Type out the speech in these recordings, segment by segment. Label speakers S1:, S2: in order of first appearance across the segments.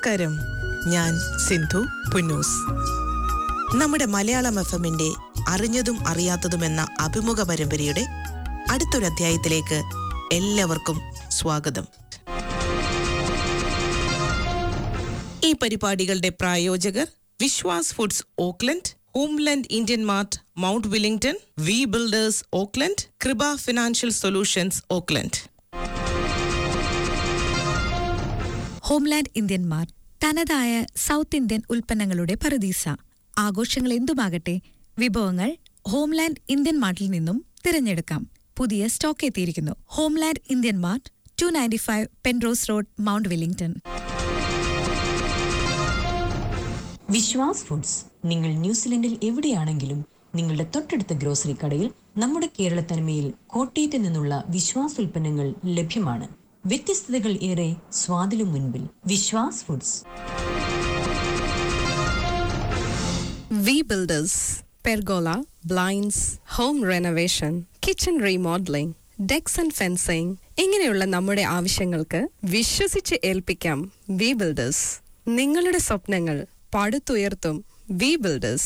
S1: നമസ്കാരം ഞാൻ സിന്ധു പുന്നൂസ് നമ്മുടെ മലയാളം എഫ് എമ്മിന്റെ അറിഞ്ഞതും അറിയാത്തതും എന്ന അഭിമുഖ പരമ്പരയുടെ അടുത്തൊരു അധ്യായത്തിലേക്ക് എല്ലാവർക്കും സ്വാഗതം ഈ പരിപാടികളുടെ പ്രായോജകർ Vishwas foods Auckland Homeland Indian mart Mount Wellington V builders Auckland Krupa financial solutions Auckland
S2: Homeland ഇന്ത്യന്മാർ തനതായ സൗത്ത് ഇന്ത്യൻ ഉൽപ്പന്നങ്ങളുടെ പറുദീസ ആഘോഷങ്ങൾ എന്തുമാകട്ടെ വിഭവങ്ങൾ ഹോംലാൻഡ് ഇന്ത്യൻ മാർട്ടിൽ നിന്നും തിരഞ്ഞെടുക്കാം പുതിയ സ്റ്റോക്ക് എത്തിയിരിക്കുന്നു Homeland Indian mart two ninety five Penrose road Mount Wellington
S3: Vishwas foods നിങ്ങൾ ന്യൂസിലൻഡിൽ എവിടെയാണെങ്കിലും നിങ്ങളുടെ തൊട്ടടുത്ത ഗ്രോസറി കടയിൽ നമ്മുടെ കേരള തനിമയിൽ കോട്ടയത്ത് നിന്നുള്ള വിശ്വാസ് ഉൽപ്പന്നങ്ങൾ ലഭ്യമാണ് വ്യത്യസ്തതകൾ ഏറെ സ്വാദിലും മുൻപിൽ Vishwas foods
S4: V builders pergola blinds home renovation kitchen remodelling decks and fencing ഇങ്ങനെയുള്ള നമ്മുടെ ആവശ്യങ്ങൾക്ക് വിശ്വസിച്ച് ഏൽപ്പിക്കാം വി ബിൽഡേഴ്സ് നിങ്ങളുടെ സ്വപ്നങ്ങൾ പടുത്തുയർത്തും വി ബിൽഡേഴ്സ്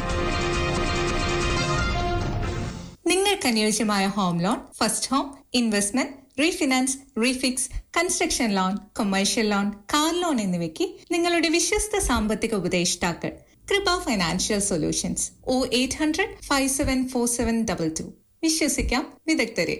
S5: നിങ്ങൾക്ക് അനുയോജ്യമായ home loan first home investment refinance refix construction loan commercial loan car loan എന്നിവയ്ക്ക് നിങ്ങളുടെ വിശ്വസ്ത സാമ്പത്തിക ഉപദേഷ്ടാക്കൾ Krupa financial solutions O eight hundred five seven four seven double two വിശ്വസിക്കാം വിദഗ്ധരെ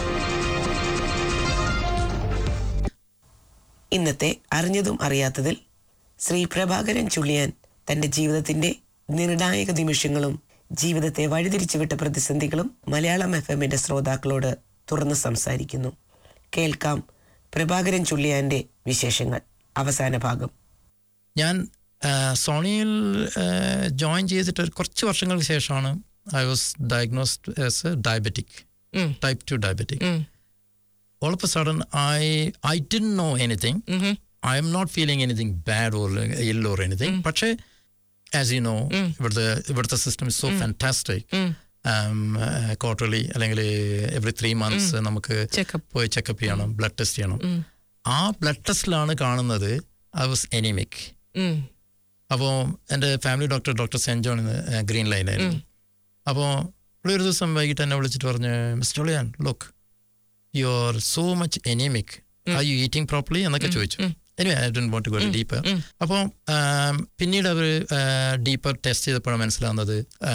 S1: ഇന്നത്തെ അറിഞ്ഞതും അറിയാത്തതിൽ ശ്രീ പ്രഭാകരൻ ചുള്ളിയാൻ തന്റെ ജീവിതത്തിന്റെ നിർണായക നിമിഷങ്ങളും ജീവിതത്തെ വഴിതിരിച്ചുവിട്ട പ്രതിസന്ധികളും മലയാളം എഫ് എമ്മിന്റെ ശ്രോതാക്കളോട് തുറന്ന് സംസാരിക്കുന്നു കേൾക്കാം പ്രഭാകരൻ ചുള്ളിയാന്റെ വിശേഷങ്ങൾ അവസാന ഭാഗം
S6: ഞാൻ ആ, സോണിയിൽ ജോയിൻ ചെയ്തിട്ട് ഒരു കുറച്ച് വർഷങ്ങൾക്ക് ശേഷമാണ് I was diagnosed as a diabetic type two diabetic all of a sudden I I didn't know anything I M not feeling anything bad or ill or anything പക്ഷേ ആസ് യു നോ ഇവിടുത്തെ ഇവിടുത്തെ system is so fantastic quarterly അല്ലെങ്കിൽ every three months നമുക്ക്
S1: Checkup.
S6: പോയി checkup ചെയ്യണം blood test ചെയ്യണം ആ blood ടെസ്റ്റിലാണ് കാണുന്നത് ഐ വാസ് എനിമിക് അപ്പോൾ എൻ്റെ family doctor doctor St John Green ലൈനായിരുന്നു അപ്പോൾ പുള്ളി ഒരു ദിവസം വൈകിട്ട് എന്നെ വിളിച്ചിട്ട് പറഞ്ഞ് മിസ്റ്റർ ഒളിയാൻ look you are so much anaemic are you eating properly എന്നൊക്കെ ചോദിച്ചു anyway I don't want to go deeper അപ്പോൾ പിന്നീട് അവർ ഡീപ്പർ ടെസ്റ്റ് ചെയ്തപ്പോഴാണ് മനസ്സിലാവുന്നത്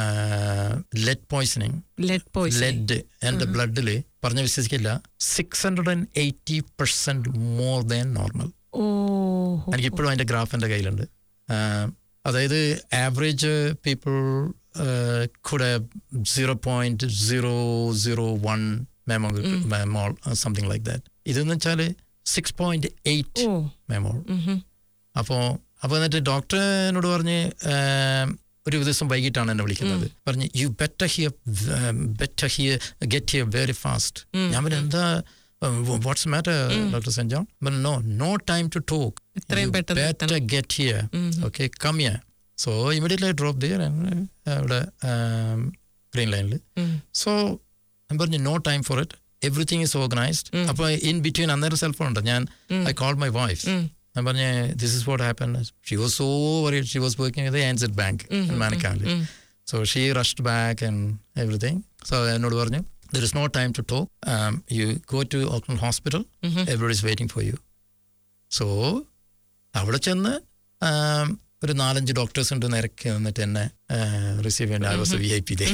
S6: ലെഡ് പോയ്സണിങ്
S1: ലെഡ്
S6: ലെഡ് എൻ്റെ ബ്ലഡിൽ പറഞ്ഞ വിശ്വസിക്കില്ല six hundred and eighty percent more than normal
S1: oh
S6: എനിക്ക് ഇപ്പോഴും അതിന്റെ ഗ്രാഫ് എൻ്റെ കയ്യിലുണ്ട് ആഹ് അതായത് ആവറേജ് പീപ്പിൾ കൂടെ zero point zero zero one mmol something like that ഇതെന്ന് വെച്ചാൽ സിക്സ് പോയിന്റ് എയ്റ്റ് മെമോൾ അപ്പോൾ അപ്പോൾ എന്നിട്ട് ഡോക്ടർ എന്നോട് പറഞ്ഞ് ആഹ്, ഒരു ദിവസം വൈകിട്ടാണ് എന്നെ വിളിക്കുന്നത് പറഞ്ഞ് you better here better here get here very fast ഞാൻ പറഞ്ഞു എന്താ what's matter doctor saint John no no time to talk
S1: എത്രയും പെട്ടെന്ന്
S6: better get here okay come here so immediately I drop there ഇവിടെ ഗ്രീൻ ലൈനിൽ so ഞാൻ പറഞ്ഞു no time for it everything is organised അപ്പോൾ ഇൻ ബിറ്റ്വീൻ അന്നേരം cellphone ഉണ്ട് ഞാൻ ഐ കോൾ മൈ വൈഫ് ഞാൻ പറഞ്ഞ this is what happen she was so worried she was working with ANZ bank മാനക്കാവിൽ so she rushed back and everything so എന്നോട് പറഞ്ഞു there is no time to talk you go to Auckland hospital every is waiting for you so അവിടെ ചെന്ന് ആം, ഒരു നാലഞ്ച് doctors ഉണ്ട് നിരക്ക് നിന്നിട്ട് എന്നെ റിസീവ് ചെയ്യേണ്ട I was V I P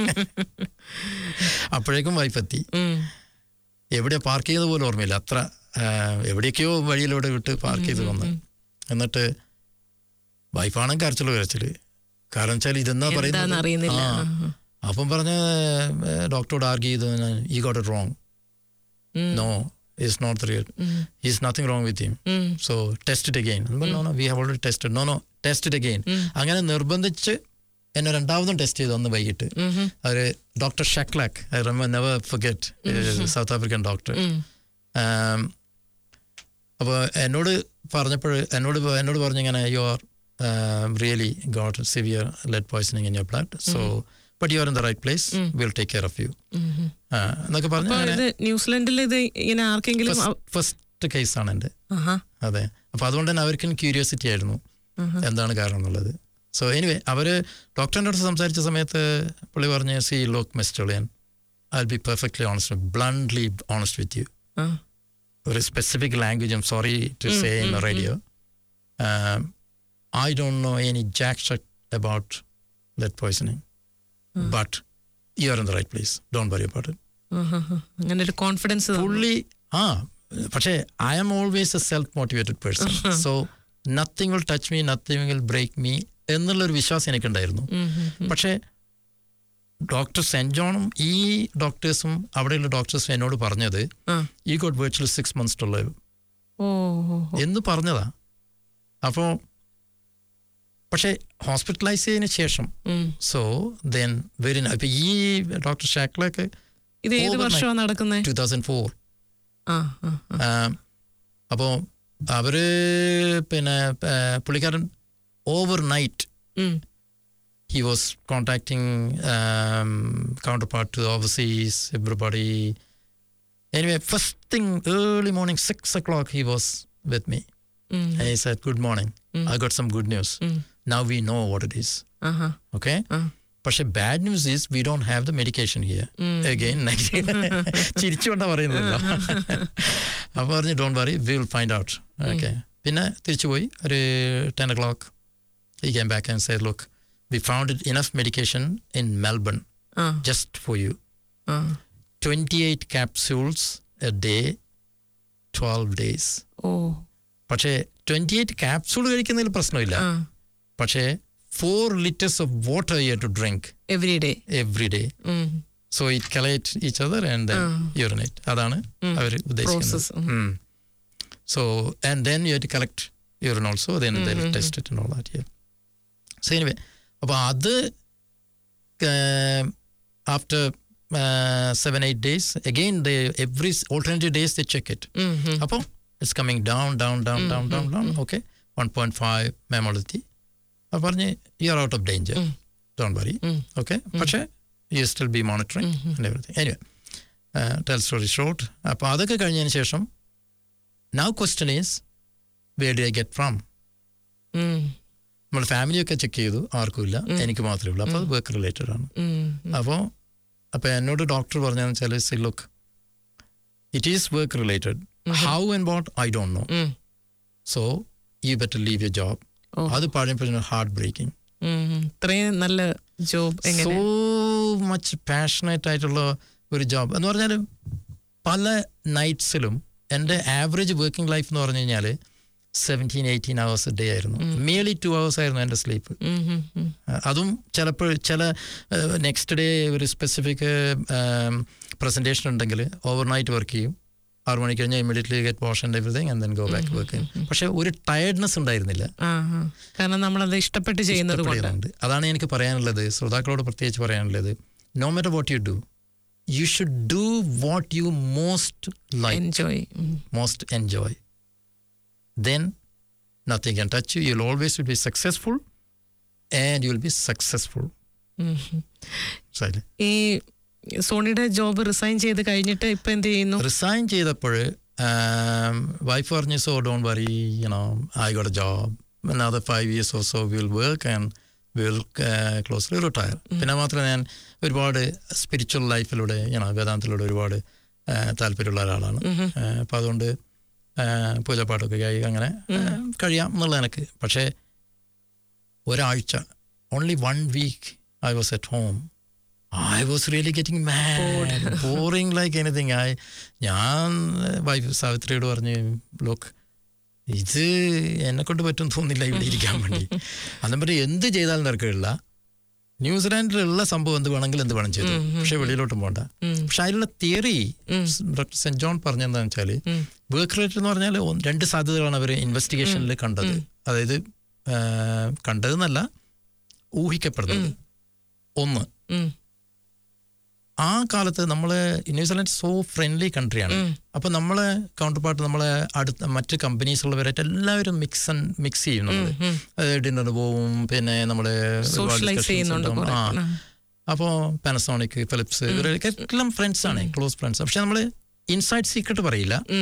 S6: അപ്പോഴേക്കും വൈഫ് എത്തി എവിടെ പാർക്ക് ചെയ്ത പോലും ഓർമ്മയില്ല അത്ര ആ, എവിടേക്കോ വഴിയിലൂടെ വിട്ട് പാർക്ക് ചെയ്ത് വന്ന് എന്നിട്ട് വൈഫാണ് കരച്ചിൽ കരച്ചില് കാരണം വെച്ചാൽ ഇതെന്നാ
S1: എന്താന്ന് അറിയുന്നില്ല.
S6: ആ. അപ്പം പറഞ്ഞ ഡോക്ടറോട് ആർഗ്യ ചെയ്തു ഈ got it wrong no it's not the real is nothing wrong with him so test it again no no we have already test no no test it again അങ്ങനെ നിർബന്ധിച്ച് എന്നെ രണ്ടാമതും ടെസ്റ്റ് ചെയ്തു അന്ന് വൈകിട്ട് അവർ ഡോക്ടർ ഷക്ലാക്ക് I remember never forget South African doctor അപ്പോൾ എന്നോട് പറഞ്ഞപ്പോൾ എന്നോട് പ- എന്നോട് പറഞ്ഞു ഇങ്ങനെ you are really got severe lead poisoning in your blood so but you are in the right place will take care of you എന്നൊക്കെ
S1: അപ്പൊ
S6: പറഞ്ഞു
S1: ഇത് ന്യൂസിലൻഡിൽ ഇത് ഇങ്ങനെ ആർക്കെങ്കിലും അവ-
S6: ഫസ്റ്റ് കേസാണ് എൻ്റെ
S1: ആഹാ.
S6: അതെ അപ്പോൾ അതുകൊണ്ട് തന്നെ അവർക്കും ക്യൂരിയോസിറ്റി ആയിരുന്നു എന്താണ് കാരണം എന്നുള്ളത് സോ എനിവേ അവർ ഡോക്ടറിൻ്റെ അടുത്ത് സംസാരിച്ച സമയത്ത് പുള്ളി പറഞ്ഞ് സി ലോക്ക് മെസ്റ്റോളിയൻ I be perfectly honest bluntly honest with you
S1: ആ.
S6: ഒരു specific language I'm sorry to say in radio I don't know any jack shit about that poisoning but you are in the right place don't worry about it
S1: ആഹാ, ആഹാ. അങ്ങനെ ഒരു confidence
S6: fully ആ പക്ഷേ I am always a self motivated person so nothing will touch me nothing will break me എന്നുള്ളൊരു വിശ്വാസം എനിക്കുണ്ടായിരുന്നു പക്ഷേ ഡോക്ടർ സെൻറ്റ് ജോണും ഈ ഡോക്ടേഴ്സും അവിടെയുള്ള ഡോക്ടേഴ്സും എന്നോട് പറഞ്ഞത്
S1: ആ.
S6: ഈ got virtual six months to live
S1: ഓ ഓ, ഓ.
S6: എന്ന് പറഞ്ഞതാ അപ്പോൾ പക്ഷേ ഹോസ്പിറ്റലൈസ് ചെയ്തതിന് ശേഷം
S1: ഉം.
S6: സോ ദെൻ വെരി ഇപ്പം ഈ ഡോക്ടർ ഷാക്ലൊക്കെ
S1: ഇത് ഏത്
S6: Overnight.
S1: വർഷമാണ് നടക്കുന്നത്
S6: ടു തൗസൻഡ് ഫോർ
S1: ആ ആ, ആ.
S6: അപ്പോൾ അവർ പിന്നെ ആ, പുള്ളിക്കാരൻ ഓവർ നൈറ്റ്
S1: ഉം.
S6: he was contacting um, counterpart to the overseas, everybody. Anyway, first thing, early morning, six o'clock, he was with me.
S1: ഉം.
S6: And he said, Good morning. I got some good news.
S1: Mm.
S6: Now we know what it is.
S1: ആഹാ.
S6: Okay?
S1: ആ.
S6: പക്ഷെ bad news is we don't have the medication here again ചിരിച്ചുകൊണ്ടാ പറയുന്നില്ല അപ്പോൾ പറഞ്ഞു don't worry we will find out okay പിന്നെ തിരിച്ചു പോയി ഒരു ten o'clock he came back and said look we found it enough medication in Melbourne
S1: ആ
S6: just for you
S1: ആ
S6: twenty eight capsules a day twelve days
S1: ഓ
S6: പക്ഷേ twenty eight capsule കഴിക്കുന്നതിൽ പ്രശ്നമില്ല
S1: ആ
S6: പക്ഷേ four litres of water you to drink
S1: every day
S6: every day so it collate each other and urinate അതാണ് അവർ
S1: Process,
S6: ഉദ്ദേശിക്കുന്നത് so and then you to collect urine also then test it all that so anyway അപ്പോൾ അത് after seven eight days again the every alternative days the check it അപ്പോൾ it's coming down down down down down down okay one point five മേമോളെത്തി അപ്പോൾ പറഞ്ഞ് you are out of danger don't worry okay പക്ഷേ you still be monitoring and everything anyway tell story short അപ്പോൾ അതൊക്കെ കഴിഞ്ഞതിന് ശേഷം now question is where did I get from നമ്മൾ ഫാമിലിയൊക്കെ ചെക്ക് ചെയ്തു ആർക്കുമില്ല എനിക്ക് മാത്രമേ ഉള്ളൂ അപ്പോൾ അത് വർക്ക് റിലേറ്റഡ് ആണ് അപ്പോൾ അപ്പോൾ എന്നോട് ഡോക്ടർ പറഞ്ഞതെന്ന് വെച്ചാൽ see look it is work related how and what I don't know so you better leave your job
S1: ഓ.
S6: അത് പറയുമ്പോഴത്തേനും ഹാർട്ട് ബ്രേക്കിംഗ്
S1: ഇത്രയും നല്ല ജോബ് എങ്ങനെ
S6: സോ മച്ച് പാഷനേറ്റ് ആയിട്ടുള്ള ഒരു ജോബ് എന്ന് പറഞ്ഞാൽ പല നൈറ്റ്സിലും എൻ്റെ ആവറേജ് വർക്കിംഗ് ലൈഫ് എന്ന് പറഞ്ഞു കഴിഞ്ഞാൽ സെവൻറ്റീൻ എയ്റ്റീൻ അവേഴ്സ് ഡേ ആയിരുന്നു മേലി ടു അവേഴ്സ് ആയിരുന്നു എൻ്റെ സ്ലീപ്പ്
S1: ഉം, ഉം, ഉം.
S6: അതും ചിലപ്പോൾ ചില നെക്സ്റ്റ് ഡേ ഒരു സ്പെസിഫിക് പ്രസൻറ്റേഷൻ ഉണ്ടെങ്കിൽ ഓവർ നൈറ്റ് വർക്ക് ചെയ്യും ആറ് മണിക്ക് കഴിഞ്ഞാൽ immediately get wash and everything and then go back work ചെയ്യും പക്ഷേ ഒരു ടയർഡ്നെസ് ഉണ്ടായിരുന്നില്ല
S1: ആ ആ. കാരണം നമ്മളത് ഇഷ്ടപ്പെട്ട് ചെയ്യുന്നത് കൊണ്ട്
S6: ഇഷ്ടപ്പെടുന്നുണ്ട് അതാണ് എനിക്ക് പറയാനുള്ളത് ശ്രോതാക്കളോട് പ്രത്യേകിച്ച് പറയാനുള്ളത് no matter what you do you should do what you most like
S1: enjoy
S6: most enjoy then nothing can touch you you'll always will be successful and you will be successful
S1: ഈ സോണിയുടെ ജോബ് റിസൈൻ ചെയ്ത് കഴിഞ്ഞിട്ട് ഇപ്പൊ എന്ത് ചെയ്യുന്നു
S6: resign ചെയ്തപ്പോൾ wife പറഞ്ഞു so don't worry you know I got a job another five years also will work and will closely retire പിന്നെ മാത്രമേ ഞാൻ ഒരുപാട് സ്പിരിച്വൽ ലൈഫിലൂടെ യുനോ വേദാന്തത്തിലൂടെ ഒരുപാട് ആ, താല്പര്യമുള്ള ഒരാളാണ് അപ്പം അതുകൊണ്ട് ആ, പൂജപ്പാട്ടൊക്കെ ആയി അങ്ങനെ ആ, കഴിയാം എന്നുള്ള എനിക്ക് പക്ഷേ ഒരാഴ്ച only one week I was at home I was really getting mad boring like anything I ഞാൻ വൈഫ് സാവിത്രിയോട് പറഞ്ഞു ലോക്ക് ഇത് എന്നെ കൊണ്ട് പറ്റും തോന്നില്ല ഇവിടെ ഇരിക്കാൻ വേണ്ടി അന്നും പറ്റി എന്ത് ചെയ്താലും നിരക്കില്ല ന്യൂസിലാൻഡിലുള്ള സംഭവം എന്ത് വേണമെങ്കിലും എന്ത് വേണം ചെയ്തു പക്ഷെ വെളിയിലോട്ടും പോകണ്ട പക്ഷെ അതിലുള്ള തിയറി ഡോക്ടർ സെന്റ് ജോൺ പറഞ്ഞെന്താണെന്ന് വെച്ചാൽ വർക്ക് റേറ്റ് എന്ന് പറഞ്ഞാൽ ഒന്ന് രണ്ട് സാധ്യതകളാണ് അവർ ഇൻവെസ്റ്റിഗേഷനിൽ കണ്ടത് അതായത് ആ, കണ്ടതെന്നല്ല ഊഹിക്കപ്പെടുന്നത് ഒന്ന്
S1: ഉം.
S6: ആ കാലത്ത് നമ്മൾ ന്യൂസിലാൻഡ് സോ ഫ്രണ്ട്ലി കൺട്രിയാണ് അപ്പൊ നമ്മളെ കൗണ്ടർ പാർട്ട് നമ്മളെ അടുത്ത മറ്റ് കമ്പനീസ് ഉള്ളവരായിട്ട് എല്ലാവരും മിക്സ് ആൻഡ് മിക്സ് ചെയ്യും നമ്മൾ ഡിന്നർ പോവും പിന്നെ നമ്മള് ഒരുപാട്
S1: സോഷ്യലൈസ്
S6: discussions
S1: ചെയ്യുന്നുണ്ട്
S6: ഉണ്ടാവും.
S1: കുറെ.
S6: ആ. അപ്പോൾ പാനസോണിക് ഫിലിപ്സ് ഇവരൊക്കെ എല്ലാം ഫ്രണ്ട്സ് ആണ് ക്ലോസ് ഫ്രണ്ട്സ് പക്ഷെ നമ്മൾ ഇൻസൈഡ് സീക്രട്ട് പറയില്ല
S1: ഉം.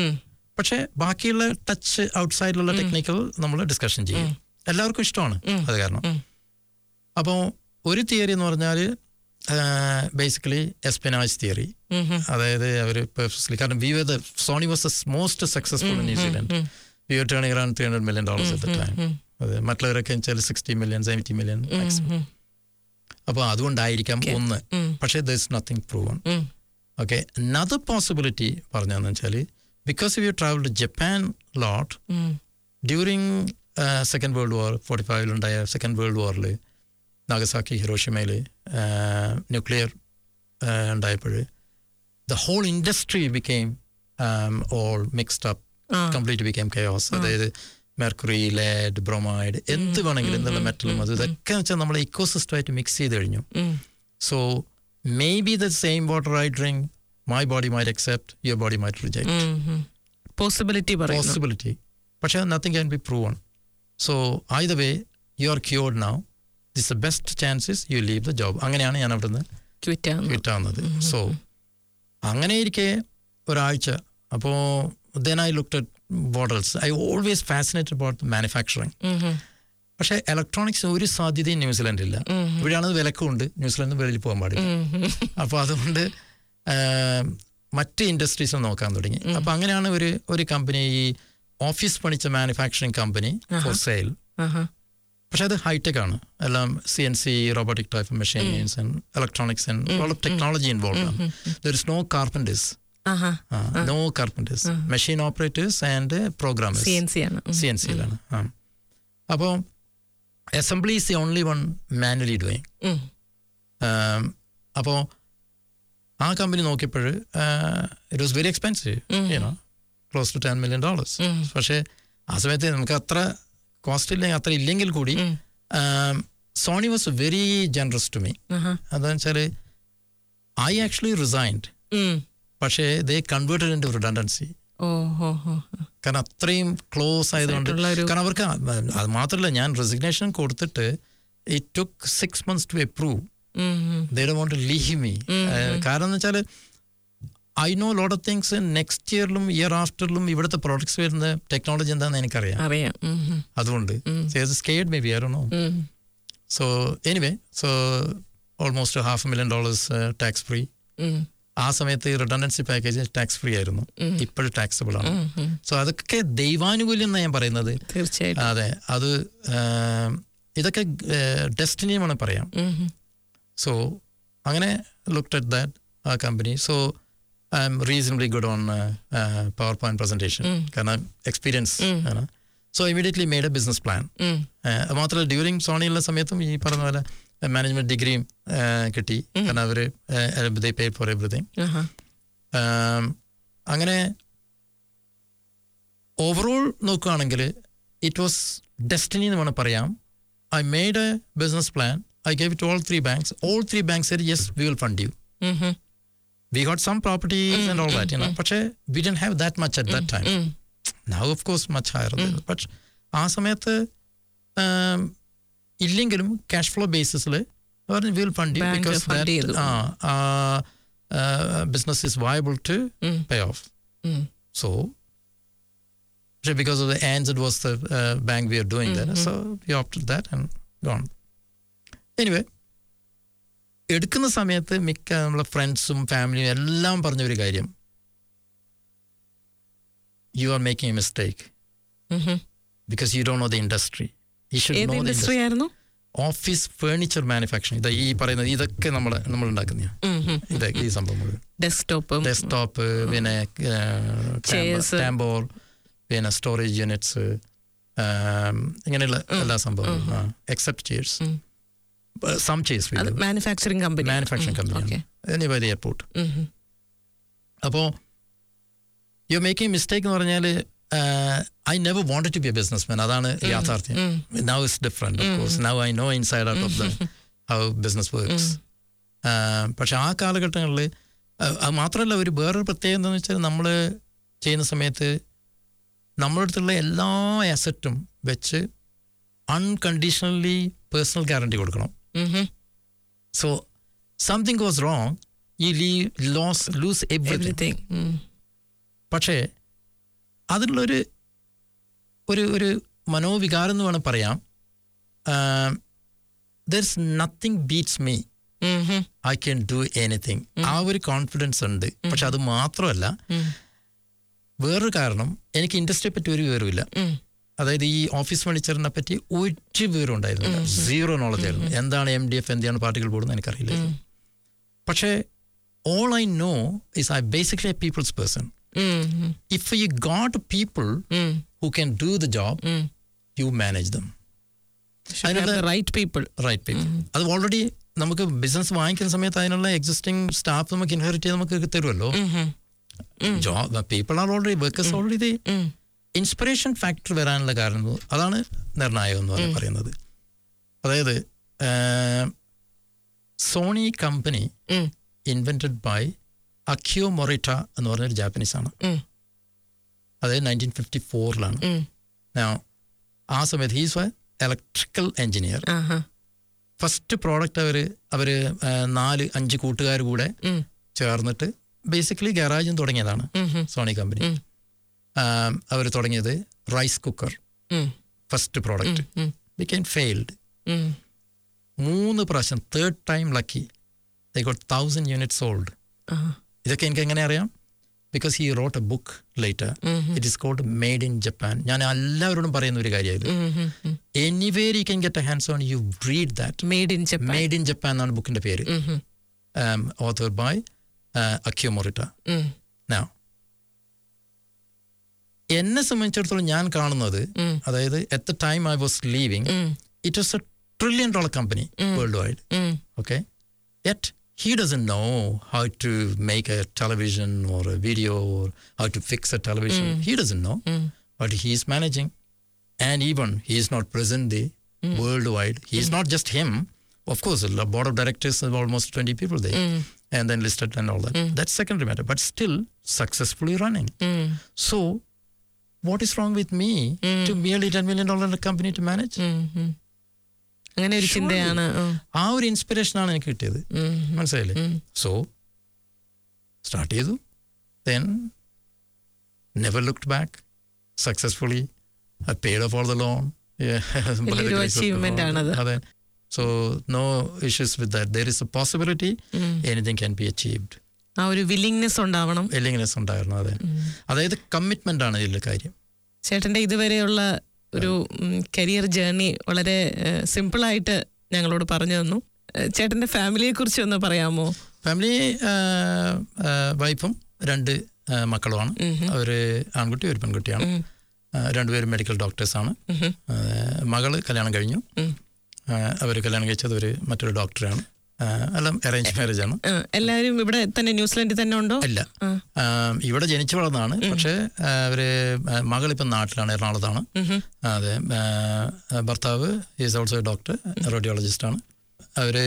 S6: പക്ഷേ ബാക്കിയുള്ള ടച്ച് ഔട്ട്സൈഡിലുള്ള ടെക്നിക്കൽ നമ്മൾ ഡിസ്കഷൻ ചെയ്യും എല്ലാവർക്കും ഇഷ്ടമാണ് അത് കാരണം അപ്പോൾ ഒരു തിയറി എന്ന് പറഞ്ഞാൽ ബേസിക്കലി എസ്പെനാജ് തിയറി അതായത് അവർ പെർഫെക്റ്റ്ലി കാരണം we were the Sony was the most successful in New Zealand we were turning around three hundred million dollars at the time അത് മറ്റുള്ളവരൊക്കെ വെച്ചാൽ sixty million seventy million maximum അപ്പോൾ അതുകൊണ്ടായിരിക്കാം ഒന്ന് പക്ഷേ there is nothing proven okay another possibility പറഞ്ഞതെന്ന് വെച്ചാൽ because you travel to Japan lot during second world war forty ഫൈവിലുണ്ടായ സെക്കൻഡ് വേൾഡ് വാറിൽ നാഗസാക്കി ഹിറോഷിമയിൽ ന്യൂക്ലിയർ ഉണ്ടായപ്പോൾ the whole industry became all mixed up complete became chaos അതായത് mercury lead bromide എന്ത് വേണമെങ്കിലും എന്നുള്ള മെറ്റലും അത് ഇതൊക്കെ വെച്ചാൽ നമ്മളെ ഇക്കോസിസ്റ്റമായിട്ട് മിക്സ് ചെയ്ത് കഴിഞ്ഞു so maybe the same water I drink my body might accept your body might reject
S1: possibility പറയുന്നു
S6: പോസിബിലിറ്റി പക്ഷേ nothing can be proven so I the way you are cured now this the best chances you leave the job അങ്ങനെയാണ് ഞാൻ അവിടുന്ന്
S1: quit
S6: കിട്ടാവുന്നത് so അങ്ങനെ ഇരിക്കെ ഒരാഴ്ച അപ്പോൾ then I look at bottles I always fascinated about manufacturing പക്ഷേ electronics ഒരു സാധ്യതയും ന്യൂസിലൻഡില്ല ഇവിടെയാണ് വിലക്കുണ്ട് ന്യൂസിലൻഡ് വെളിയിൽ പോകാൻ പാടില്ല അപ്പോൾ അതുകൊണ്ട് ആ, മറ്റ് ഇൻഡസ്ട്രീസ് നോക്കാൻ തുടങ്ങി അപ്പോൾ അങ്ങനെയാണ് ഒരു ഒരു കമ്പനി ഈ ഓഫീസ് പണിച്ച മാനുഫാക്ചറിങ് കമ്പനി ഫോർ സെയിൽ പക്ഷെ അത് ഹൈടെക് ആണ് എല്ലാം C N C robotic type machines and electronics and all of technology involve ആണ് there is no carpenters no carpenters machine operators and programmers
S1: C N C ആണ്
S6: C N സിയിലാണ് ആ അപ്പോൾ assembly is the only one manually doing
S1: ഉം.
S6: അപ്പോൾ ആ company നോക്കിയപ്പോൾ it was very expensive you know close to ten million dollars പക്ഷേ ആ സമയത്ത് നമുക്ക് അത്ര കോസ്റ്റ് ഇല്ലെങ്കിൽ അത്ര ഇല്ലെങ്കിൽ കൂടി Sony was very generous to me അതെന്ന് വെച്ചാൽ ഐ ആക്ച്വലി റിസൈൻഡ്
S1: ഉം.
S6: പക്ഷേ they converted in to redundancy
S1: ഓ ഹോ ഹോ
S6: കാരണം അത്രയും ക്ലോസ് ആയതുകൊണ്ട്
S1: ആയിട്ടുള്ള ഒരു-
S6: കാരണം അവർക്ക് ആ- അത് മാത്രമല്ല ഞാൻ റെസിഗ്നേഷൻ കൊടുത്തിട്ട് it took six months to approve
S1: ഉം, ഉം.
S6: They do won't leave me കാരണം എന്ന് വെച്ചാൽ I know lot of things next ഇയറിലും ഇയർ ആഫ്റ്ററിലും ഇവിടുത്തെ പ്രോഡക്ട്സ് വരുന്ന ടെക്നോളജി എന്താണെന്ന് എനിക്കറിയാം
S1: അറിയാം ഉം, ഉം.
S6: അതുകൊണ്ട് സ്കേഡ് മേ ബി ആയിരുന്നു
S1: ഉം.
S6: So anyway so almost half million dollars tax free
S1: ഉം.
S6: ആ സമയത്ത് റിട്ടർഡൻസി പാക്കേജ് ടാക്സ് ഫ്രീ ആയിരുന്നു ഇപ്പോഴും ടാക്സബിൾ ആണ് സോ അതൊക്കെ ദൈവാനുകൂല്യം എന്നാണ് ഞാൻ പറയുന്നത്
S1: തീർച്ചയായിട്ടും
S6: അതെ അത് ആം, ഇതൊക്കെ ഡെസ്റ്റിനിയുമാണ് പറയാം
S1: ഉം, ഉം.
S6: സോ അങ്ങനെ ലുക്ഡ് അറ്റ് ദാറ്റ് ആ company so I am reasonably good on PowerPoint presentation കാരണം എക്സ്പീരിയൻസ് ആണ് so immediately made a business plan
S1: ഉം.
S6: മാത്രമല്ല ഡ്യൂറിങ് സോണിയുള്ള സമയത്തും ഈ പറഞ്ഞ പോലെ മാനേജ്മെന്റ് ഡിഗ്രിയും കിട്ടി കാരണം അവർ ദേ പേ ഫോർ എവറിഥിങ്
S1: ആഹാ.
S6: അങ്ങനെ ഓവറോൾ നോക്കുകയാണെങ്കിൽ ഇറ്റ് വാസ് ഡെസ്റ്റിനി എന്ന് വേണം പറയാം I made a business plan I gave it all three banks all three banks yes we will fund you
S1: ഉം, ഉം.
S6: We got some properties and all that പക്ഷേ we didn't have that much at that time
S1: ഉം.
S6: Now of course much higher but ആ സമയത്ത് um, ഇല്ലെങ്കിലും cash flow ബേസിസിൽ will fund you
S1: Bank
S6: because
S1: fund ചെയ്തു.
S6: Business is viable to
S1: ഉം.
S6: Pay off
S1: ഉം.
S6: So, so because of the ANZ it was the uh, bank we are doing that, so we opted that and gone. Anyway, എടുക്കുന്ന സമയത്ത് മിക്ക നമ്മളെ ഫ്രണ്ട്സും ഫാമിലിയും എല്ലാം പറഞ്ഞ ഒരു കാര്യം you are making a mistake
S1: ഉം, ഉം.
S6: ബിക്കോസ് യു ഡോ know the industry you should
S1: ഏത്
S6: നോ ദ
S1: ഇൻഡസ്ട്രി ആയിരുന്നു
S6: ഓഫീസ് ഫേർണിച്ചർ മാനുഫാക്ചറിങ് ഇത് ഈ പറയുന്നത് ഇതൊക്കെ നമ്മൾ നമ്മൾ ഉണ്ടാക്കുന്ന ഇത് ഈ സംഭവം മുഴുവൻ
S1: ഡെസ്ക്ടോപ്പും
S6: ഡെസ്ക്ടോപ്പ് പിന്നെ
S1: Chairs.
S6: ടാമ്പോർ പിന്നെ സ്റ്റോറേജ് യൂണിറ്റ്സ് ഇങ്ങനെയുള്ള എല്ലാ സംഭവങ്ങളും എക്സെപ്റ്റ് ചെയർസ് സം
S1: അത്
S6: chairs
S1: manufacturing company
S6: manufacturing company by the airport അപ്പോൾ യു മേക്കിംഗ് മിസ്റ്റേക്ക് എന്ന് പറഞ്ഞാൽ I never wanted to be a businessman അതാണ് യാഥാർത്ഥ്യം now is different of course now I know inside out of the how business works പക്ഷെ ആ കാലഘട്ടങ്ങളിൽ അത് മാത്രമല്ല ഒരു വേറൊരു പ്രത്യേകത എന്താണെന്ന് വെച്ചാൽ നമ്മൾ ചെയ്യുന്ന സമയത്ത് നമ്മുടെ അടുത്തുള്ള എല്ലാ അസറ്റും വെച്ച് അൺകണ്ടീഷണലി പേഴ്സണൽ ഗ്യാരണ്ടി കൊടുക്കണം so something was wrong you leave lose lose everything
S1: everything
S6: പക്ഷേ അതിലുള്ളൊരു ഒരു ഒരു മനോവികാരം എന്ന് വേണം പറയാം ദർസ് നത്തിങ് ബീറ്റ്സ് മീ
S1: ഉം, ഉം,
S6: ഐ ക്യാൻ ഡു എനിത്തിങ് ആ ഒരു കോൺഫിഡൻസ് ഉണ്ട് പക്ഷെ അത് മാത്രമല്ല
S1: ഉം,
S6: വേറൊരു കാരണം എനിക്ക് ഇൻഡസ്ട്രിയെ പറ്റി ഒരു വിവരമില്ല
S1: ഉം.
S6: അതായത് ഈ ഓഫീസ് ഫർണിച്ചറിനെ പറ്റി ഒരു വിവരം ഉണ്ടായിരുന്നില്ല സീറോ നോളജ് ആയിരുന്നു എന്താണ് എം ഡി എഫ് എന്താണ് പാർട്ടികൾ ബോർഡ് എനിക്കറിയില്ല പക്ഷേ all I know is I basically a people's person
S1: ഉം, ഉം,
S6: ഇഫ് യു ഗോട്ട് പീപ്പിൾ
S1: ഉം,
S6: who can do the job
S1: ഉം.
S6: You manage them
S1: Should have the right people.
S6: Right people അത് already നമുക്ക് ബിസിനസ് വാങ്ങിക്കുന്ന സമയത്ത് അതിനുള്ള എക്സിസ്റ്റിംഗ് സ്റ്റാഫ് നമുക്ക് ഇൻഹെറിറ്റ് ചെയ്ത് നമുക്ക് തരുമല്ലോ
S1: ഉം, ഉം,
S6: job people are already workers already
S1: ഉം.
S6: ഇൻസ്പിറേഷൻ ഫാക്ടർ വരാനുള്ള കാരണം അതാണ് നിർണായകം എന്ന് പറഞ്ഞ് പറയുന്നത് അതായത് സോണി കമ്പനി
S1: ഉം,
S6: ഇൻവെന്റഡ് ബൈ അക്യോ മൊറിറ്റ എന്ന് പറഞ്ഞൊരു ജാപ്പനീസ് ആണ്
S1: ഉം,
S6: അതായത് നയൻറ്റീൻ ഫിഫ്റ്റി ഫോറിലാണ്
S1: ഉം.
S6: ആ സമയത്ത് ഹീസ് എ ഇലക്ട്രിക്കൽ എഞ്ചിനീയർ
S1: ആഹാ.
S6: ഫസ്റ്റ് പ്രോഡക്റ്റ് അവർ അവർ നാല് അഞ്ച് കൂട്ടുകാർ കൂടെ
S1: ഉം,
S6: ചേർന്നിട്ട് ബേസിക്കലി ഗാരാജും തുടങ്ങിയതാണ്
S1: ഉം, ഉം,
S6: സോണി കമ്പനി
S1: ഉം.
S6: അവർ തുടങ്ങിയത് റൈസ് കുക്കർ
S1: ഉം,
S6: ഫസ്റ്റ് പ്രോഡക്റ്റ്
S1: ഉം,
S6: ബിക്കെയിം ഫെയിൽഡ്
S1: ഉം.
S6: മൂന്ന് പ്രാവശ്യം third time lucky they got thousand unit sold
S1: ആഹാ.
S6: ഇതൊക്കെ എനിക്ക് എങ്ങനെ അറിയാം because he wrote a book later it is called made in Japan ഞാൻ എല്ലാവരോടും പറയുന്ന ഒരു കാര്യമായത്
S1: ഉം, ഉം, ഉം.
S6: Anywhere you can get a hands on you read that
S1: Made in Japan.
S6: Made in Japan എന്നാണ് ബുക്കിന്റെ പേര്
S1: ഉം, ഉം,
S6: ഓത്തർ ബൈ അക്യോ മൊറിറ്റ
S1: ഉം,
S6: Now, എന്നെ സംബന്ധിച്ചിടത്തോളം ഞാൻ കാണുന്നത്
S1: ഉം.
S6: അതായത് at the time I was leaving
S1: ഉം,
S6: it was a trillion dollar company worldwide
S1: ഉം.
S6: okay yet he doesn't know how to make a television or a video or how to fix a television he doesn't know but he's managing and even he is not presently worldwide he's not just him of course the board of directors is almost 20 people there and then listed and all that that's secondary matter but still successfully running
S1: ഉം,
S6: so what is wrong with me to merely 10 million dollar company to manage
S1: ഉം, ഉം. അങ്ങനെ ഒരു ചിന്തയാണ് ഉം,
S6: ആ ഒരു ഇൻസ്പിറേഷനാണ് എനിക്ക് കിട്ടിയത്
S1: ഉം,
S6: മനസ്സിലായില്ലേ സോ സ്റ്റാർട്ട് ചെയ്തു then never looked back successfully I paid off all the loan
S1: വലിയൊരു achievement ആണത്.
S6: അതെ so no issues with that there is a possibility anything can be achieved
S1: ആ ഒരു വില്ലിങ്നെസ് ഉണ്ടാവണം
S6: എല്ലിങ്നെസ് ഉണ്ടായിരുന്നു അതെ അതായത് കമ്മിറ്റ്മെന്റ് ആണ് ഇതിലെ കാര്യം
S1: ചേട്ടന്റെ ഇതുവരെയുള്ള ഒരു കരിയർ ജേർണി വളരെ സിമ്പിളായിട്ട് ഞങ്ങളോട് പറഞ്ഞു തന്നു ഏഹ്, ചേട്ടന്റെ ഫാമിലിയെ കുറിച്ച് ഒന്ന് പറയാമോ
S6: ഫാമിലി വൈഫും രണ്ട് ആ, മക്കളുമാണ് അവർ ആൺകുട്ടി ഒരു പെൺകുട്ടിയാണ് ആ, രണ്ടുപേരും മെഡിക്കൽ ഡോക്ടേഴ്സാണ് ആ, മകള് കല്യാണം കഴിഞ്ഞു അവർ കല്യാണം കഴിച്ചത് ഒരു മറ്റൊരു ഡോക്ടറാണ് ആ, എല്ലാം അറേഞ്ച് മാരേജ് ആണ്
S1: ഏഹ്, എല്ലാവരും ഇവിടെ തന്നെ ന്യൂസിലൻഡിൽ തന്നെ ഉണ്ടോ
S6: ഇല്ല ആ, ഇവിടെ ജനിച്ചു വളർന്നതാണ് പക്ഷേ ആ, അവര് ആ, മകളിപ്പം നാട്ടിലാണ് എറണാകുളത്താണ് അതെ ആ, ഭർത്താവ് ഈസ് ഓൾസോ ഡോക്ടർ റേഡിയോളജിസ്റ്റ് ആണ് അവര്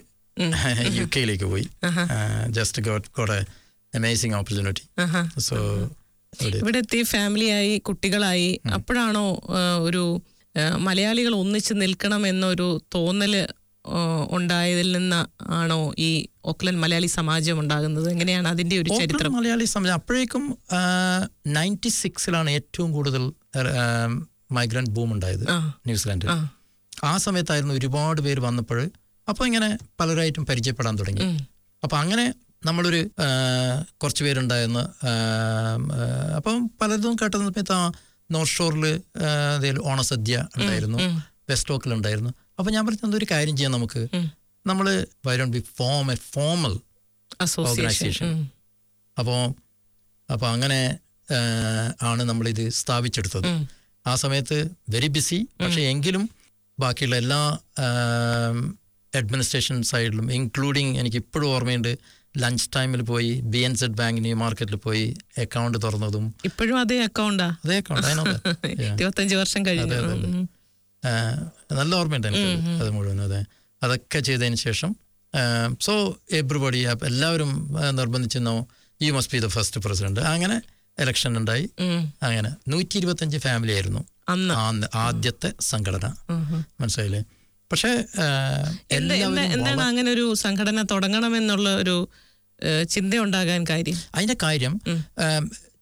S6: യു കെയിലേക്ക് പോയി just got got a amazing opportunity
S1: ആഹാ.
S6: സോ
S1: ഇവിടെ എത്തി ഫാമിലിയായി കുട്ടികളായി അപ്പോഴാണോ ഏഹ്, ഒരു ഏഹ്, മലയാളികൾ ഒന്നിച്ച് നിൽക്കണം എന്നൊരു തോന്നല് ഏഹ്, ഉണ്ടായതിൽ നിന്ന് ആണോ ഈ ഓക്ലൻഡ് മലയാളി സമാജം ഉണ്ടാകുന്നത് എങ്ങനെയാണ് അതിന്റെ ഒരു ചരിത്രം
S6: മലയാളി സമയം അപ്പോഴേക്കും നയൻറ്റി സിക്സിലാണ് ഏറ്റവും കൂടുതൽ മൈഗ്രന്റ് ബൂം ഉണ്ടായത്
S1: ആ.
S6: ന്യൂസിലാൻഡിൽ
S1: ആ.
S6: ആ സമയത്തായിരുന്നു ഒരുപാട് പേര് വന്നപ്പോൾ അപ്പോൾ ഇങ്ങനെ പലരായിട്ടും പരിചയപ്പെടാൻ തുടങ്ങി അപ്പം അങ്ങനെ നമ്മളൊരു ആ, കുറച്ച് പേരുണ്ടായിരുന്നു ആ, ആ, അപ്പം പലതും കേട്ട സമയത്ത് ആ നോർത്ത് ഷോറിൽ ഓണസദ്യ ഉണ്ടായിരുന്നു വെസ്റ്റ് ഓക്കിൽ ഉണ്ടായിരുന്നു അപ്പം ഞാൻ പറഞ്ഞത് ഒരു കാര്യം ചെയ്യാം നമുക്ക് നമ്മൾ why be form a formal
S1: association
S6: Organization. അപ്പോൾ അപ്പോൾ അങ്ങനെ ആ, ആണ് നമ്മളിത് സ്ഥാപിച്ചെടുത്തത് ആ സമയത്ത് വെരി ബിസി പക്ഷേ എങ്കിലും ബാക്കിയുള്ള എല്ലാ അഡ്മിനിസ്ട്രേഷൻ സൈഡിലും ഇൻക്ലൂഡിങ് എനിക്ക് ഇപ്പോഴും ഓർമ്മയുണ്ട് ലഞ്ച് ടൈമിൽ പോയി B N Z bank new മാർക്കറ്റിൽ പോയി അക്കൗണ്ട് തുറന്നതും
S1: ഇപ്പോഴും അതേ അക്കൗണ്ടാ
S6: അതേ അക്കൗണ്ട് അതിനകത്ത്
S1: ഇരുപത്തഞ്ച് വർഷം കഴിഞ്ഞു ഉം.
S6: ആ, നല്ല ഓർമ്മയുണ്ട് എനിക്ക് അത് മുഴുവൻ അതെ അതൊക്കെ ചെയ്തതിന് ശേഷം സോ എവ്രിബഡി എല്ലാവരും ആ, നിർബന്ധിച്ചെന്നോ you must be the first president അങ്ങനെ ഇലക്ഷൻ ഉണ്ടായി
S1: ഉം.
S6: അങ്ങനെ നൂറ്റി ഇരുപത്തഞ്ച് ഫാമിലി ആയിരുന്നു
S1: അന്ന്
S6: ആ- ആദ്യത്തെ സംഘടന മനസ്സിലായില്ലേ പക്ഷേ ആ,
S1: എന്ത്- എന്ത്-
S6: എല്ലാവരും
S1: എന്താണ് അങ്ങനെ ഒരു സംഘടന തുടങ്ങണമെന്നുള്ള ഒരു ഏഹ്, ചിന്ത ഉണ്ടാകാൻ കാര്യം
S6: അതിന്റെ കാര്യം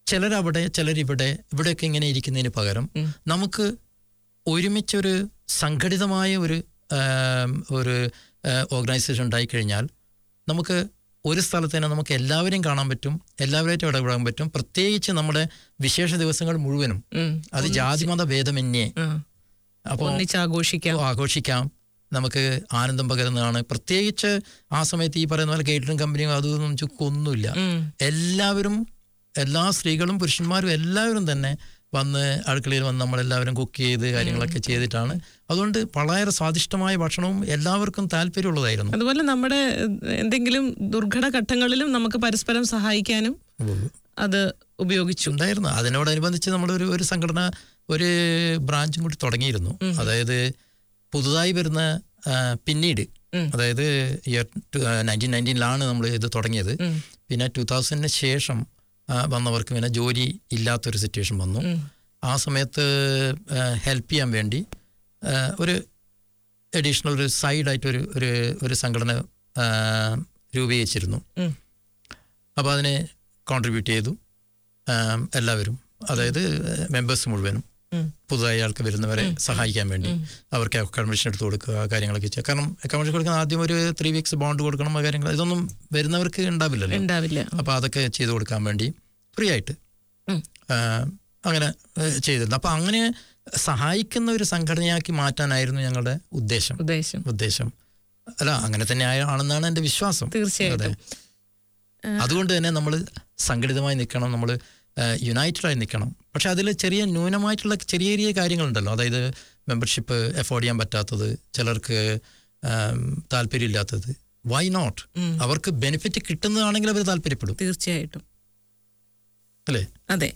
S6: ചിലരവിടെ ചിലരിവിടെ ഇവിടെയൊക്കെ ഇങ്ങനെ ഇരിക്കുന്നതിന് പകരം നമുക്ക് ഒരുമിച്ചൊരു സംഘടിതമായ ഒരു ആം, ഒരു ഓർഗനൈസേഷൻ ഉണ്ടായിക്കഴിഞ്ഞാൽ നമുക്ക് ഒരു സ്ഥലത്ത് തന്നെ നമുക്ക് എല്ലാവരെയും കാണാൻ പറ്റും എല്ലാവരുമായിട്ട് ഇടപെടാൻ പറ്റും പ്രത്യേകിച്ച് നമ്മുടെ വിശേഷ ദിവസങ്ങൾ മുഴുവനും
S1: ഉം.
S6: അത് ജാതിമത ഭേദമന്യേ
S1: ആ.
S6: അപ്പോൾ
S1: ഒന്നിച്ച് ആഘോഷിക്കാം
S6: ആഘോഷിക്കാം നമുക്ക് ആനന്ദം പകരുന്നതാണ് പ്രത്യേകിച്ച് ആ സമയത്ത് ഈ പറയുന്ന പോലെ കേറ്ററിംഗ് കമ്പനിയും അതൊന്നും ചുക്കൊന്നുമില്ല
S1: ഉം.
S6: എല്ലാവരും എല്ലാ സ്ത്രീകളും പുരുഷന്മാരും എല്ലാവരും തന്നെ വന്ന് അടുക്കളയിൽ വന്ന് നമ്മളെല്ലാവരും കുക്ക് ചെയ്ത് കാര്യങ്ങളൊക്കെ ചെയ്തിട്ടാണ് അതുകൊണ്ട് വളരെ സ്വാദിഷ്ടമായ ഭക്ഷണവും എല്ലാവർക്കും താല്പര്യമുള്ളതായിരുന്നു
S1: അതുപോലെ നമ്മുടെ ഏഹ്, എന്തെങ്കിലും ദുർഘട ഘട്ടങ്ങളിലും നമുക്ക് പരസ്പരം സഹായിക്കാനും അത് ഉപയോഗിച്ചു
S6: ഉണ്ടായിരുന്നു അതിനോടനുബന്ധിച്ച് നമ്മളൊരു ഒരു സംഘടന ഒരു ബ്രാഞ്ചും കൂടി തുടങ്ങിയിരുന്നു അതായത് പുതുതായി വരുന്ന ആ, പിന്നീട് അതായത് ഇയർ നയൻറ്റീൻ നയൻറ്റീനിലാണ് നമ്മൾ ഇത് തുടങ്ങിയത് പിന്നെ ടു തൗസൻഡിന് ശേഷം ആ, വന്നവർക്ക് പിന്നെ ജോലി ഇല്ലാത്തൊരു സിറ്റുവേഷൻ വന്നു ആ സമയത്ത് ഹെൽപ്പ് ചെയ്യാൻ വേണ്ടി ആ, ഒരു അഡീഷണൽ ഒരു സൈഡായിട്ട് ഒരു ഒരു ഒരു സംഘടന ആ, രൂപീകരിച്ചിരുന്നു
S1: ഉം.
S6: അപ്പോൾ അതിനെ കോൺട്രിബ്യൂട്ട് ചെയ്തു ആം, എല്ലാവരും അതായത് മെമ്പേഴ്സ് മുഴുവനും
S1: ഉം.
S6: പുതുതായി ആൾക്ക് വരുന്നവരെ സഹായിക്കാൻ വേണ്ടി അവർക്ക് അക്കോമഡേഷൻ എടുത്ത് കൊടുക്കുക ആ കാര്യങ്ങളൊക്കെ ചെയ്യുക കാരണം അക്കോമഡേഷൻ കൊടുക്കുന്ന ആദ്യം ഒരു ത്രീ വീക്സ് ബോണ്ട് കൊടുക്കണം ആ കാര്യങ്ങൾ ഇതൊന്നും വരുന്നവർക്ക് ഉണ്ടാവില്ലല്ലോ
S1: ഉണ്ടാവില്ല
S6: അപ്പോൾ അതൊക്കെ ചെയ്തു കൊടുക്കാൻ വേണ്ടി ഫ്രീ ആയിട്ട്
S1: ഉം.
S6: ആ, അങ്ങനെ ഏ, ചെയ്തിരുന്നു അപ്പോൾ അങ്ങനെ സഹായിക്കുന്ന ഒരു സംഘടനയാക്കി മാറ്റാനായിരുന്നു ഞങ്ങളുടെ ഉദ്ദേശം
S1: ഉദ്ദേശം
S6: ഉദ്ദേശം അല്ല അങ്ങനെ തന്നെ ആയ- ആണെന്നാണ് എൻ്റെ വിശ്വാസം
S1: തീർച്ചയായിട്ടും.
S6: അതെ. അതുകൊണ്ട് തന്നെ നമ്മൾ സംഘടിതമായി നിൽക്കണം നമ്മൾ യുണൈറ്റഡായി നിൽക്കണം പക്ഷെ അതിൽ ചെറിയ ന്യൂനമായിട്ടുള്ള ചെറിയ ചെറിയ കാര്യങ്ങളുണ്ടല്ലോ അതായത് മെമ്പർഷിപ്പ് എഫോർഡ് ചെയ്യാൻ പറ്റാത്തത് ചിലർക്ക് ആം, താല്പര്യമില്ലാത്തത് വൈ നോട്ട് അവർക്ക് ബെനിഫിറ്റ് കിട്ടുന്നതാണെങ്കിൽ അവർ താല്പര്യപ്പെടും
S1: തീർച്ചയായിട്ടും
S6: അല്ലേ
S1: അതെ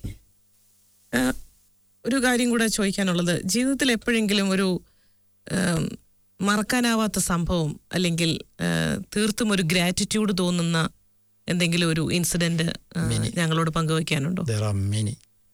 S1: ആ, ഒരു കാര്യം കൂടെ ചോദിക്കാനുള്ളത് ജീവിതത്തിൽ എപ്പോഴെങ്കിലും ഒരു ആം, മറക്കാനാവാത്ത സംഭവം അല്ലെങ്കിൽ ആ, തീർത്തും ഒരു ഗ്രാറ്റിറ്റ്യൂഡ് തോന്നുന്ന എന്തെങ്കിലും ഒരു ഇൻസിഡന്റ് ഞങ്ങളോട് പങ്കുവയ്ക്കാനുണ്ടോ
S6: ദർ ആർ മെനി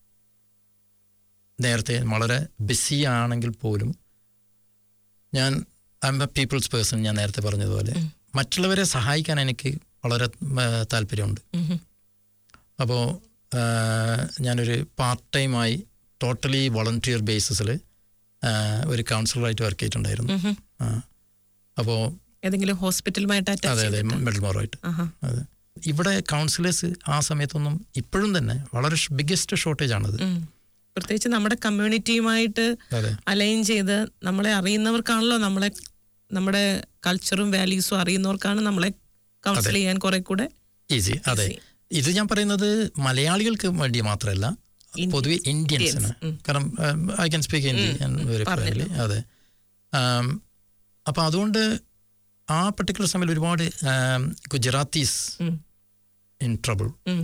S6: നേരത്തെ വളരെ ബിസി ആണെങ്കിൽ പോലും ഞാൻ I am a people's person ഞാൻ നേരത്തെ പറഞ്ഞതുപോലെ മറ്റുള്ളവരെ സഹായിക്കാൻ എനിക്ക് വളരെ ആ, താല്പര്യമുണ്ട്
S1: ഉം.
S6: അപ്പോൾ ഞാനൊരു പാർട്ട് ടൈമായി ടോട്ടലി വോളണ്ടിയർ ബേസിസിൽ ഒരു കൗൺസിലറായിട്ട് വർക്ക് ചെയ്തിട്ടുണ്ടായിരുന്നു
S1: ഉം.
S6: അപ്പോൾ
S1: ഏതെങ്കിലും ഹോസ്പിറ്റലുമായിട്ട്
S6: അതെ
S1: അറ്റാച്ച്
S6: അതെ മെഡൽമോറായിട്ട്
S1: ആഹാ.
S6: അതെ ഇവിടെ കൗൺസിലേഴ്സ് ആ സമയത്തൊന്നും ഇപ്പോഴും തന്നെ വളരെ ബിഗ്ഗസ്റ്റ് ഷോർട്ടേജ് ആണത്
S1: ഉം. പ്രത്യേകിച്ച് നമ്മുടെ കമ്മ്യൂണിറ്റിയുമായിട്ട്
S6: അതെ
S1: അലൈൻ ചെയ്ത് നമ്മളെ അറിയുന്നവർക്കാണല്ലോ നമ്മളെ നമ്മുടെ കൾച്ചറും വാല്യൂസും അറിയുന്നവർക്കാണ് നമ്മളെ കൗൺസിൽ ചെയ്യാൻ കുറെ കൂടെ
S6: ഈസി അതെ ഇത് ഞാൻ പറയുന്നത് മലയാളികൾക്ക് വേണ്ടി മാത്രമല്ല പൊതുവെ ഇന്ത്യൻസിന് കാരണം I can speak Hindi very friendly അതെ അപ്പം അതുകൊണ്ട് ആ പർട്ടിക്കുലർ സമയത്ത് ഒരുപാട് ഗുജറാത്തീസ്
S1: ഉം.
S6: ഇൻ ട്രബിൾ
S1: ഉം.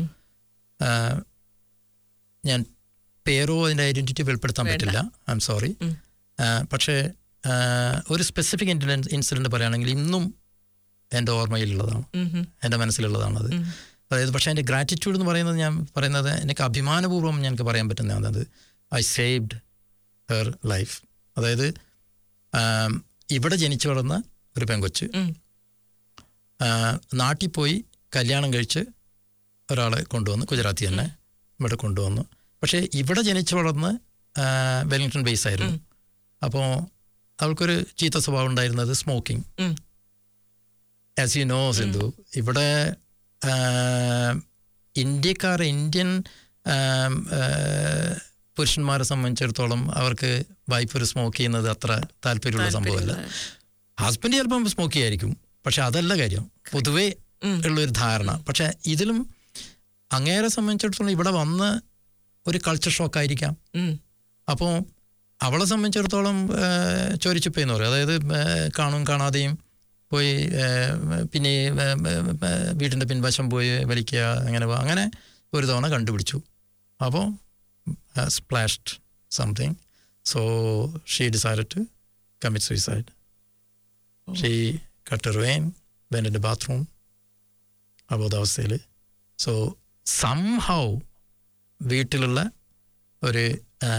S6: ഞാൻ പേരോ അതിൻ്റെ ഐഡൻറ്റിറ്റി വെളിപ്പെടുത്താൻ പറ്റില്ല ഐ എം സോറി
S1: ഉം.
S6: പക്ഷേ ആ, ഒരു സ്പെസിഫിക് ഇൻസിഡൻറ്റ് ഇൻസിഡൻറ്റ് പറയുകയാണെങ്കിൽ ഇന്നും എൻ്റെ ഓർമ്മയിലുള്ളതാണ്
S1: ഉം. ഉം.
S6: എൻ്റെ മനസ്സിലുള്ളതാണത് അതായത് പക്ഷേ എൻ്റെ ഗ്രാറ്റിറ്റ്യൂഡ് എന്ന് പറയുന്നത് ഞാൻ പറയുന്നത് എനിക്ക് അഭിമാനപൂർവ്വം ഞങ്ങൾക്ക് പറയാൻ പറ്റുന്നതാണ് അത് ഐ സേവ്ഡ് ഹെർ ലൈഫ് അതായത് ആം, ഇവിടെ ജനിച്ചു വളർന്ന ഒരു പെങ്കൊച്ച്
S1: ഉം.
S6: ആ, നാട്ടിൽ പോയി കല്യാണം കഴിച്ച് ഒരാളെ കൊണ്ടുവന്നു ഗുജറാത്തി തന്നെ ഇവിടെ കൊണ്ടുവന്നു പക്ഷേ ഇവിടെ ജനിച്ചു വളർന്ന് ആ, വെല്ലിംഗ്ടൺ ബേസ് ആയിരുന്നു അപ്പോൾ അവൾക്കൊരു ചീത്ത സ്വഭാവം ഉണ്ടായിരുന്നത് സ്മോക്കിംഗ്
S1: ഉം.
S6: ആസ് യു നോ സിന്ധു ഇവിടെ ആ, ഇന്ത്യക്കാർ ഇന്ത്യൻ ആം, ആ, പുരുഷന്മാരെ സംബന്ധിച്ചിടത്തോളം അവർക്ക് വൈഫ് ഒരു സ്മോക്ക് ചെയ്യുന്നത് അത്ര താല്പര്യമുള്ള സംഭവമല്ല ഹസ്ബൻഡ് ചിലപ്പം സ്മോക്ക് ചെയ്യായിരിക്കും പക്ഷെ അതല്ല കാര്യം പൊതുവേ ഉള്ളൊരു ധാരണ പക്ഷെ ഇതിലും അങ്ങേരെ സംബന്ധിച്ചിടത്തോളം ഇവിടെ വന്ന് ഒരു കൾച്ചർ ഷോക്കായിരിക്കാം
S1: ഉം.
S6: അപ്പോൾ അവളെ സംബന്ധിച്ചിടത്തോളം ചോരിച്ചുപ്പ എന്ന് പറയും അതായത് ആ, കാണും കാണാതെയും പോയി ആ, പിന്നെ ആ, ആ, വീടിൻ്റെ പിൻവശം പോയി വലിക്കുക അങ്ങനെ പോ- അങ്ങനെ ഒരു തവണ കണ്ടുപിടിച്ചു അപ്പോൾ splashed something so she decide to commit suicide she cut vein when in bathroom അബോധാവസ്ഥയിൽ സോ സം ഹൗ വീട്ടിലുള്ള ഒരു ആ,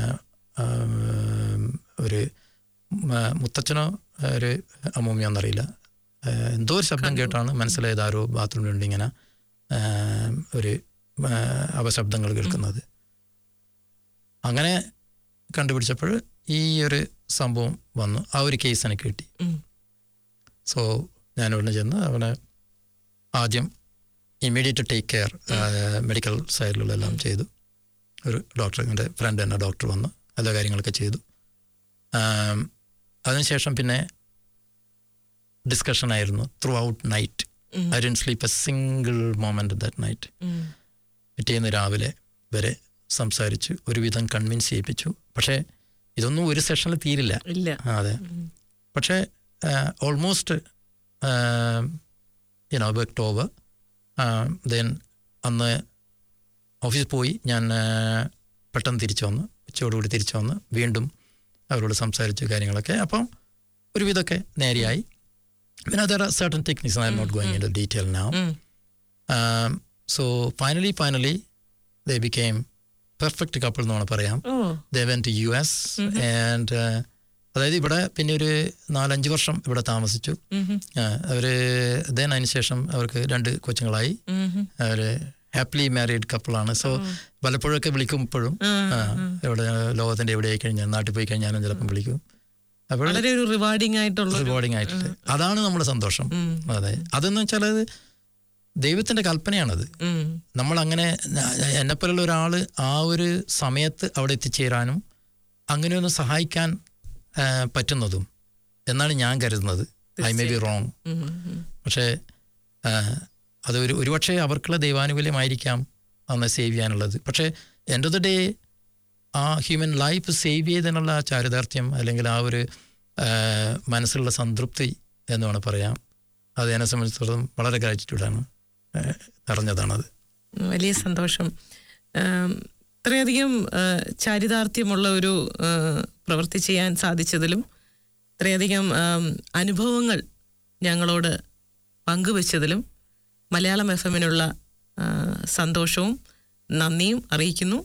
S6: ആം, ഒരു മ- മുത്തച്ഛനോ ഒരു അമ്മൂമ്മയോ എന്നറിയില്ല ആ, എന്തോ ഒരു ശബ്ദം കേട്ടാണ് മനസ്സിലായത് ആരോ ബാത്റൂമിലുണ്ട് ഇങ്ങനെ ആം, ഒരു ആ, അപശബ്ദങ്ങൾ കേൾക്കുന്നത് അങ്ങനെ കണ്ടുപിടിച്ചപ്പോൾ ഈ ഒരു സംഭവം വന്നു ആ ഒരു കേസ് എനിക്ക് കിട്ടി
S1: ഉം.
S6: സോ ഞാൻ ഉടനെ ചെന്ന് അവനെ ആദ്യം ഇമ്മീഡിയറ്റ് ടേക്ക് കെയർ മെഡിക്കൽ സൈഡിലുള്ളതെല്ലാം ചെയ്തു ഒരു ഡോക്ടർ എൻ്റെ ഫ്രണ്ട് തന്നെ ഡോക്ടർ വന്ന് എല്ലാ കാര്യങ്ങളൊക്കെ ചെയ്തു ആം, അതിനുശേഷം പിന്നെ ഡിസ്കഷൻ ആയിരുന്നു throughout night I done sleep a single moment that night
S1: ഉം.
S6: പിറ്റേന്ന് രാവിലെ വരെ സംസാരിച്ചു ഒരുവിധം കൺവിൻസ് ചെയ്യിപ്പിച്ചു പക്ഷേ ഇതൊന്നും ഒരു സെഷനിൽ തീരില്ല
S1: ഇല്ല
S6: ആ, അതെ പക്ഷേ almost you know work over then അന്ന് ഓഫീസിൽ പോയി ഞാൻ ആ, പെട്ടെന്ന് തിരിച്ചു വന്നു ഉച്ചയോടുകൂടി തിരിച്ചു വന്ന് വീണ്ടും അവരോട് സംസാരിച്ചു കാര്യങ്ങളൊക്കെ അപ്പം ഒരുവിധമൊക്കെ നേരെയായി പിന്നെ there are certain techniques I M not going in detail now
S1: ഉം.
S6: So finally finally they became perfect couple എന്ന് വേണം പറയാം
S1: oh
S6: they went to U S and അതായത് ഇവിടെ പിന്നെ ഒരു നാലഞ്ച് വർഷം ഇവിടെ താമസിച്ചു
S1: ഉം ഹും.
S6: അവർ ദെൻ അതിന് ശേഷം അവർക്ക് രണ്ട് കൊച്ചുങ്ങളായി
S1: ഉം ഹും.
S6: അവർ ഹാപ്പിലി മാരീഡ് കപ്പിളാണ് സോ പലപ്പോഴൊക്കെ വിളിക്കും ഇപ്പോഴും ആ, ഇവിടെ ലോകത്തിന്റെ എവിടെ ആയി കഴിഞ്ഞാൽ നാട്ടിൽ പോയി കഴിഞ്ഞാലും ചിലപ്പം വിളിക്കും അപ്പോൾ
S1: വളരെ ഒരു റിവാർഡിംഗ് ആയിട്ടുള്ള ഒരു-
S6: റിവാർഡിങ് ആയിട്ടുണ്ട് അതാണ് നമ്മുടെ സന്തോഷം അതെ അതെന്ന് വെച്ചാൽ അത് ദൈവത്തിന്റെ കൽപ്പനയാണത്
S1: ഉം.
S6: നമ്മൾ അങ്ങനെ എന്നെപ്പോലുള്ള ഒരാൾ ആ ഒരു സമയത്ത് അവിടെ എത്തിച്ചേരാനും അങ്ങനെയൊന്ന് സഹായിക്കാൻ ആ, പറ്റുന്നതും എന്നാണ് ഞാൻ കരുതുന്നത് ഐ മേ ബി റോങ്
S1: ഉം. ഉം.
S6: പക്ഷേ ആ, അത് ഒരു ഒരുപക്ഷെ അവർക്കുള്ള ദൈവാനുകൂല്യമായിരിക്കാം അന്ന് സേവ് ചെയ്യാനുള്ളത് പക്ഷേ എൻ്റെ ഓഫ് ദ ഡേ ആ ഹ്യൂമൻ ലൈഫ് സേവ് ചെയ്തതിനുള്ള ആ ചാരിതാർത്ഥ്യം അല്ലെങ്കിൽ ആ ഒരു ആ, മനസ്സിലുള്ള സംതൃപ്തി എന്ന് വേണം പറയാം അത് എന്നെ സംബന്ധിച്ചിടത്തോളം വളരെ ഗ്രാറ്റിറ്റ്യൂഡാണ് നിറഞ്ഞതാണത്
S1: വലിയ സന്തോഷം ആം, ഇത്രയധികം ആ, ചാരിതാർത്ഥ്യമുള്ള ഒരു ആ, പ്രവൃത്തി ചെയ്യാൻ സാധിച്ചതിലും ഇത്രയധികം ആം, അനുഭവങ്ങൾ ഞങ്ങളോട് പങ്കുവച്ചതിലും മലയാളം എഫ് എമ്മിനുള്ള സന്തോഷവും നന്ദിയും അറിയിക്കുന്നു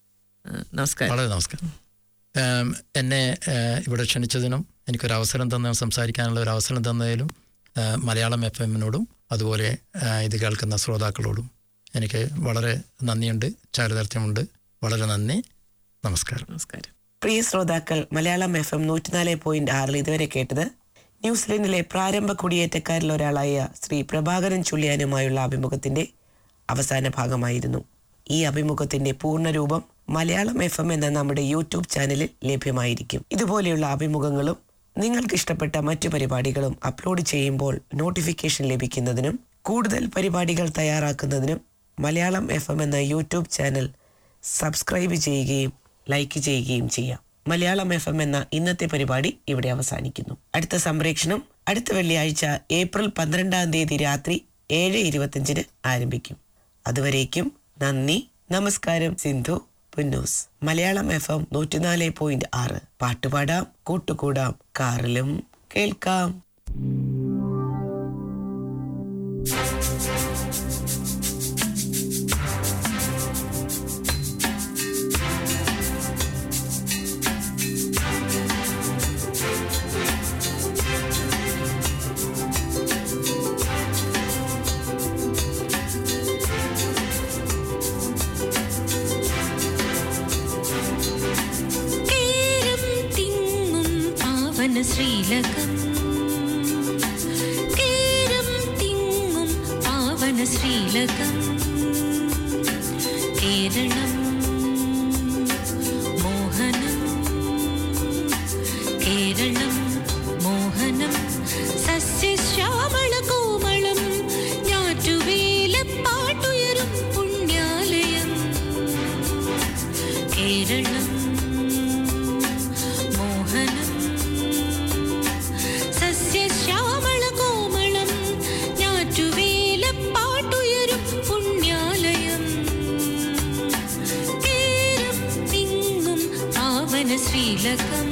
S1: ആ, നമസ്കാരം
S6: വളരെ നമസ്കാരം ഉം, എന്നെ ഏഹ്, ഇവിടെ ക്ഷണിച്ചതിനും എനിക്കൊരു അവസരം തന്ന സംസാരിക്കാനുള്ള ഒരു അവസരം തന്നതിലും ഏഹ്, മലയാളം എഫ് എമ്മിനോടും അതുപോലെ ഏഹ്, ഇത് കേൾക്കുന്ന ശ്രോതാക്കളോടും എനിക്ക് വളരെ നന്ദിയുണ്ട് ചാരിതാർത്ഥ്യമുണ്ട് വളരെ നന്ദി നമസ്കാരം
S1: നമസ്കാരം
S7: പ്രിയ ശ്രോതാക്കൾ മലയാളം എഫ് എം നൂറ്റിനാല് പോയിന്റ് ആറിൽ ഇതുവരെ കേട്ടത് ന്യൂസിലൻഡിലെ പ്രാരംഭ കുടിയേറ്റക്കാരിൽ ഒരാളായ ശ്രീ പ്രഭാകരൻ ചുള്ളിയാനുമായുള്ള അഭിമുഖത്തിന്റെ അവസാന ഭാഗമായിരുന്നു ഈ അഭിമുഖത്തിന്റെ പൂർണ്ണരൂപം മലയാളം എഫ് എം എന്ന നമ്മുടെ യൂട്യൂബ് ചാനലിൽ ലഭ്യമായിരിക്കും ഇതുപോലെയുള്ള അഭിമുഖങ്ങളും നിങ്ങൾക്ക് ഇഷ്ടപ്പെട്ട മറ്റു പരിപാടികളും അപ്ലോഡ് ചെയ്യുമ്പോൾ നോട്ടിഫിക്കേഷൻ ലഭിക്കുന്നതിനും കൂടുതൽ പരിപാടികൾ തയ്യാറാക്കുന്നതിനും മലയാളം എഫ് എം എന്ന യൂട്യൂബ് ചാനൽ സബ്സ്ക്രൈബ് ചെയ്യുകയും ലൈക്ക് ചെയ്യുകയും ചെയ്യാം മലയാളം എഫ് എം എന്ന ഇന്നത്തെ പരിപാടി ഇവിടെ അവസാനിക്കുന്നു അടുത്ത സംപ്രേഷണം അടുത്ത വെള്ളിയാഴ്ച ഏപ്രിൽ പന്ത്രണ്ടാം തീയതി രാത്രി ഏഴ് ഇരുപത്തിയഞ്ചിന് ആരംഭിക്കും അതുവരേക്കും നന്ദി നമസ്കാരം സിന്ധു പുന്നൂസ് മലയാളം എഫ് എം നൂറ്റിനാല് പോയിന്റ് ആറ് പാട്ടുപാടാം കൂട്ടുകൂടാം കാറിലും കേൾക്കാം
S8: കേരം തിങ്ങും പാവന ശ്രീലകം കേരം തിങ്ങും പാവന ശ്രീലകം കേരളം മോഹനം കേരളം മോഹനം സസ്യശ്യാമള കോമളം ഞാറ്റുവേലപ്പാട്ടുയരും പുണ്യാലയം കേരളം മോഹനം സസ്യശ്യാമള കോമളം ഞാറ്റുവേലപ്പാട്ടുയരും പുണ്യാലയം കേരം തിങ്ങും പാവന ശ്രീലകം